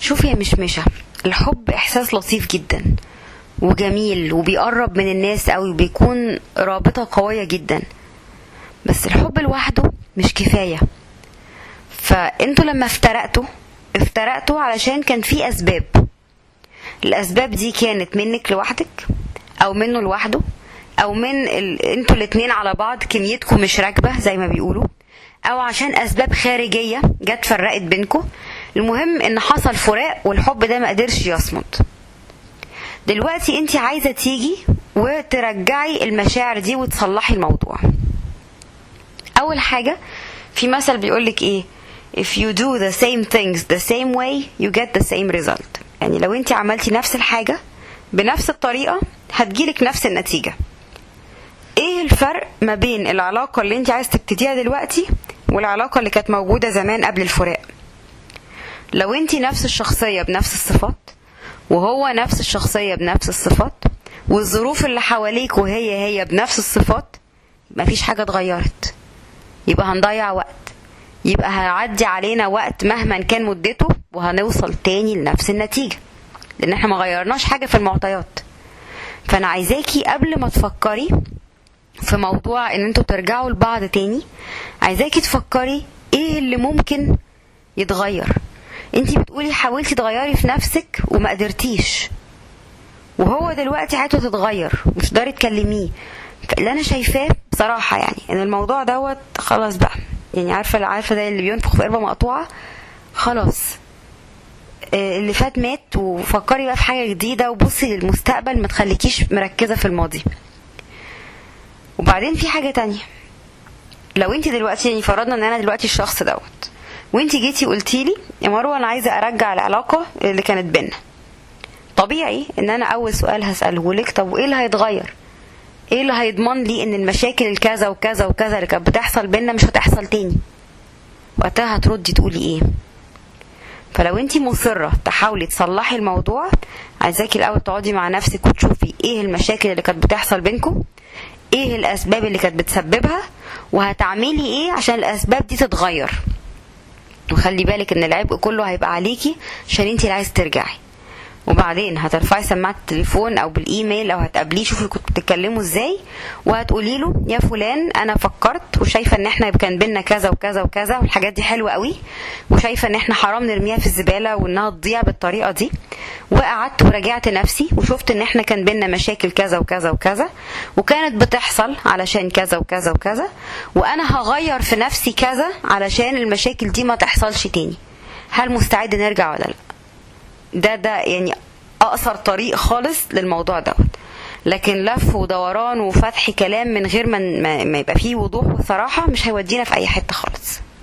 شوفي يا مشمشة الحب إحساس لطيف جدا وجميل وبيقرب من الناس أوي وبيكون رابطة قوية جدا بس الحب لوحده مش كفاية فانتوا لما افترقتوا افترقتوا علشان كان في أسباب الأسباب دي كانت منك لوحدك أو منه لوحده أو من ال... انتوا الاتنين على بعض كميتكم مش راكبة زي ما بيقولوا أو عشان أسباب خارجية جت فرقت بينكم المهم ان حصل فراق والحب ده ما قدرش يصمد دلوقتي انت عايزه تيجي وترجعي المشاعر دي وتصلحي الموضوع اول حاجه في مثل بيقولك ايه if you do the same things the same way you get the same result يعني لو انت عملتي نفس الحاجه بنفس الطريقه هتجيلك نفس النتيجه ايه الفرق ما بين العلاقه اللي انت عايز تبتديها دلوقتي والعلاقه اللي كانت موجوده زمان قبل الفراق لو انت نفس الشخصية بنفس الصفات وهو نفس الشخصية بنفس الصفات والظروف اللي حواليك وهي هي بنفس الصفات مفيش حاجة اتغيرت يبقى هنضيع وقت يبقى هيعدي علينا وقت مهما كان مدته وهنوصل تاني لنفس النتيجة لان احنا ما غيرناش حاجة في المعطيات فانا عايزاكي قبل ما تفكري في موضوع ان انتوا ترجعوا لبعض تاني عايزاكي تفكري ايه اللي ممكن يتغير انت بتقولي حاولتي تغيري في نفسك وما قدرتيش وهو دلوقتي حياته تتغير مش تقدري تكلميه اللي انا شايفاه بصراحه يعني ان الموضوع دوت خلاص بقى يعني عارفه اللي عارفه ده اللي بينفخ في قربه مقطوعه خلاص اللي فات مات وفكري بقى في حاجه جديده وبصي للمستقبل ما تخليكيش مركزه في الماضي وبعدين في حاجه تانية لو انت دلوقتي يعني فرضنا ان انا دلوقتي الشخص دوت وانت جيتي قلتي لي يا مروه انا عايزه ارجع العلاقه اللي كانت بينا طبيعي ان انا اول سؤال هساله لك طب وايه اللي هيتغير ايه اللي هيضمن لي ان المشاكل الكذا وكذا وكذا اللي كانت بتحصل بينا مش هتحصل تاني وقتها هتردي تقولي ايه فلو انت مصرة تحاولي تصلحي الموضوع عايزاكي الاول تقعدي مع نفسك وتشوفي ايه المشاكل اللي كانت بتحصل بينكم ايه الاسباب اللي كانت بتسببها وهتعملي ايه عشان الاسباب دي تتغير وخلي بالك ان العبء كله هيبقى عليكي عشان انت اللي عايزه ترجعي وبعدين هترفعي سماعه التليفون او بالايميل او هتقابليه شوفي كنتوا بتتكلموا ازاي وهتقولي له يا فلان انا فكرت وشايفه ان احنا كان بينا كذا وكذا وكذا والحاجات دي حلوه قوي وشايفه ان احنا حرام نرميها في الزباله وانها تضيع بالطريقه دي وقعدت وراجعت نفسي وشفت ان احنا كان بينا مشاكل كذا وكذا وكذا وكانت بتحصل علشان كذا وكذا وكذا وانا هغير في نفسي كذا علشان المشاكل دي ما تحصلش تاني هل مستعد نرجع ولا لا ده ده يعني اقصر طريق خالص للموضوع دوت لكن لف ودوران وفتح كلام من غير ما ما يبقى فيه وضوح وصراحه مش هيودينا في اي حته خالص